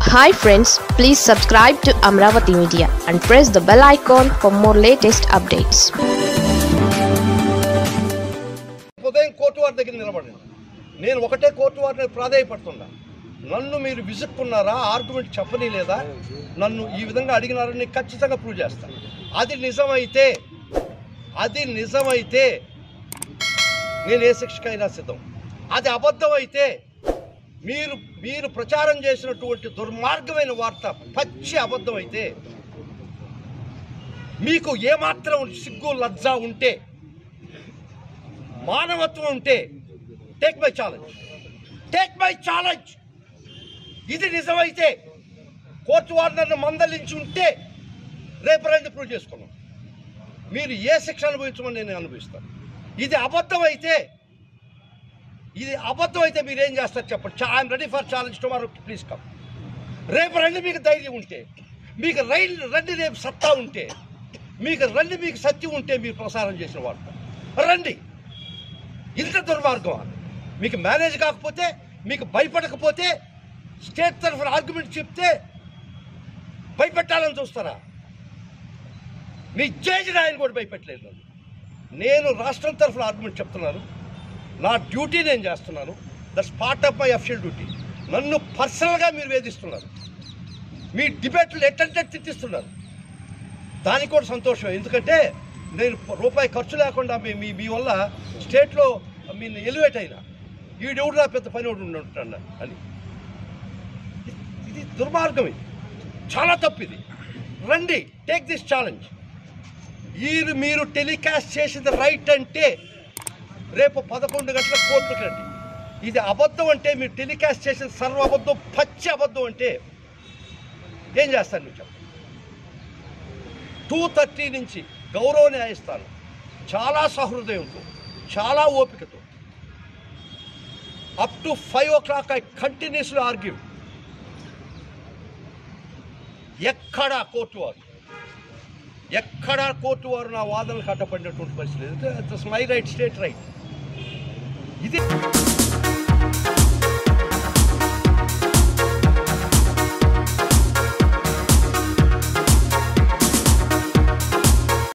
Hi friends please subscribe to Amaravati media and press the bell icon for more latest updates ఉదయం court వారి దగ్గర నిలబడండి నేను ఒకటే కోర్టు వారిని ప్రాధాయపడుతున్నా నన్ను మీరు విసుక్కున్నారా ఆర్గ్యుమెంట్ చెప్పని లేదా నన్ను ఈ విధంగా అడిగినారని ఖచ్చితంగా ప్రూవ్ చేస్తాను అది నిజమైతే అది నిజమైతే నేను ఏ శిక్షకైనా సిద్ధం అది అబద్ధం అయితే మీరు మీరు ప్రచారం చేసినటువంటి దుర్మార్గమైన వార్త పచ్చి అబద్ధం అయితే మీకు ఏమాత్రం సిగ్గు లజ్జ ఉంటే మానవత్వం ఉంటే take my challenge take my challenge ఇది నిజమైతే కోర్టు వారు నన్ను మందలించి ఉంటే రేపు రండి ప్రూవ్ చేసుకున్నాం మీరు ఏ శిక్ష అనుభవించమని నేను అనుభవిస్తాను ఇది అబద్ధం అయితే ఇది అబద్ధం అయితే మీరు ఏం చేస్తారు చెప్పండి I'm ready for challenge tomorrow please come రేపు రండి మీకు ధైర్యం ఉంటే మీకు రైలు రండి రేపు సత్తా ఉంటే మీకు రండి మీకు సత్యం ఉంటే మీరు ప్రసారం చేసిన వార్త రండి ఇంత దుర్మార్గం మీకు మేనేజ్ కాకపోతే మీకు భయపడకపోతే స్టేట్ తరఫున ఆర్గ్యుమెంట్ చెప్తే భయపెట్టాలని చూస్తారా మీ జడ్జి ఆయన కూడా భయపెట్టలేదు నన్ను. నేను రాష్ట్రం తరఫున ఆర్గ్యుమెంట్ చెప్తున్నాను నా డ్యూటీ నేను చేస్తున్నాను that's part of my official duty నన్ను పర్సనల్గా మీరు వేధిస్తున్నారు మీ డిబేట్లు ఎట్టంటే తిట్టిస్తున్నారు దానికి కూడా సంతోషం ఎందుకంటే నేను రూపాయి ఖర్చు లేకుండా మీ మీ మీ వల్ల స్టేట్లో మీ ఎలివేట్ అయినా ఈడెవడు నా పెద్ద పని ఒకటి ఉంటాడు అని ఇది- ఇది దుర్మార్గం ఇది చాలా తప్పు ఇది రండి టేక్ దిస్ ఛాలెంజ్ మీరు మీరు టెలికాస్ట్ చేసింది రైట్ అంటే రేపు పదకొండు గంటల కోర్టుకు రండి ఇది అబద్ధం అంటే మీరు టెలికాస్ట్ చేసిన సర్వ అబద్ధం పచ్చి అబద్ధం అంటే ఏం చేస్తాను నువ్వు చెప్పు టూ థర్టీ నుంచి గౌరవ న్యాయస్థానం చాలా సహృదయంతో చాలా ఓపికతో up to five o'clock I continuously argue ఎక్కడ కోర్టు వారు ఎక్కడ కోర్టు వారు నా వాదనలకు అడ్డపడినటువంటి పరిస్థితి లేదు మై రైట్ స్టేట్ రైట్ ఇది